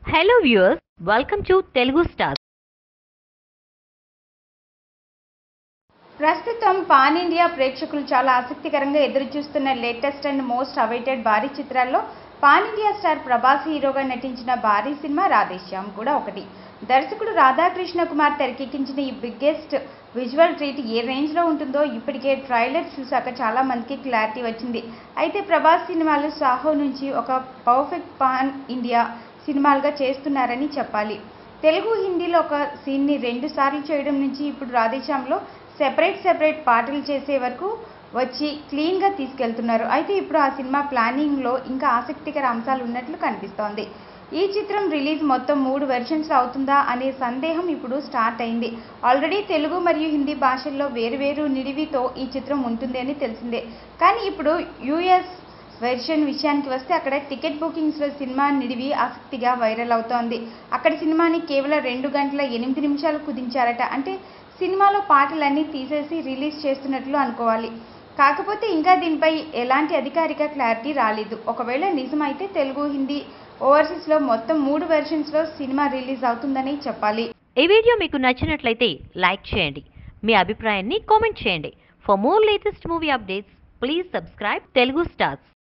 hello viewers welcome to Telugu star ప్రస్తుతం pan India ప్రేక్షకులు చాలా ఆసక్తికరంగా ఎదురుచూస్తున్న లేటెస్ట్ అండ్ మోస్ట్ అవైటెడ్ భారీ చిత్రాల్లో పాన్ ఇండియా స్టార్ ప్రభాస్ హీరోగా నటించిన భారీ సినిమా రాధేశ్యామ్ కూడా ఒకటి దర్శకుడు రాధాకృష్ణ కుమార్ తెరకెక్కించిన ఈ బిగ్గెస్ట్ విజువల్ ట్రీట్ ఏ రేంజ్లో ఉంటుందో ఇప్పటికే ట్రైలర్ చూశాక చాలా మందికి క్లారిటీ వచ్చింది అయితే ప్రభాస్ సినిమాలు సాహో నుంచి ఒక పర్ఫెక్ట్ పాన్ ఇండియా సినిమాలుగా చేస్తున్నారని చెప్పాలి తెలుగు హిందీలో ఒక సీన్ని రెండు సార్లు చేయడం నుంచి ఇప్పుడు రాధేశ్యామ్లో సెపరేట్ సెపరేట్ పాటలు చేసే వరకు వచ్చి క్లీన్గా తీసుకెళ్తున్నారు అయితే ఇప్పుడు ఆ సినిమా ప్లానింగ్లో ఇంకా ఆసక్తికర అంశాలు ఉన్నట్లు కనిపిస్తోంది ఈ చిత్రం రిలీజ్ మొత్తం మూడు వెర్షన్స్ అవుతుందా అనే సందేహం ఇప్పుడు స్టార్ట్ అయింది ఆల్రెడీ తెలుగు మరియు హిందీ భాషల్లో వేరువేరు నిడివితో ఈ చిత్రం ఉంటుంది అని తెలిసిందే కానీ ఇప్పుడు యుఎస్ వెర్షన్ విషయానికి వస్తే అక్కడ టికెట్ బుకింగ్స్లో సినిమా నిడివి ఆసక్తిగా వైరల్ అవుతోంది అక్కడ సినిమాని కేవలం రెండు గంటల ఎనిమిది నిమిషాలు కుదించారట అంటే సినిమాలో పాటలన్నీ తీసేసి రిలీజ్ చేస్తున్నట్లు అనుకోవాలి కాకపోతే ఇంకా దీనిపై ఎలాంటి అధికారిక క్లారిటీ రాలేదు ఒకవేళ నిజమైతే తెలుగు హిందీ ఓవర్సీస్లో మొత్తం మూడు వెర్షన్స్లో సినిమా రిలీజ్ అవుతుందని చెప్పాలి ఈ వీడియో మీకు నచ్చినట్లయితే లైక్ చేయండి మీ అభిప్రాయాన్ని కామెంట్ చేయండి for more latest movie updates please subscribe Telugu stars